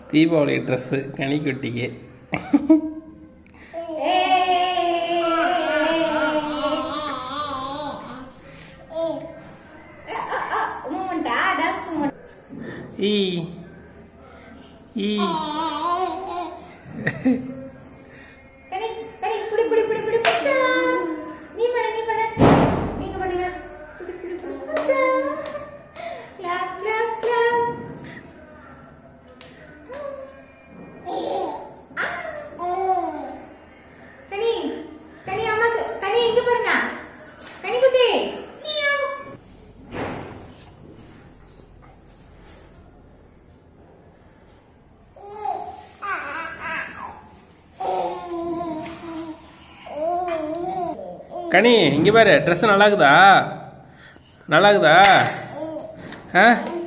Deepavali dress கனிக்குட்டிக்கு ஈ ஈ கனி கனி அம்மாக்கு கனி இங்க பாருங்க கனி குட்டி கனி இங்கே பாரு ட்ரெஸ் நல்லாக்குதா நல்லாக்குதா ஆ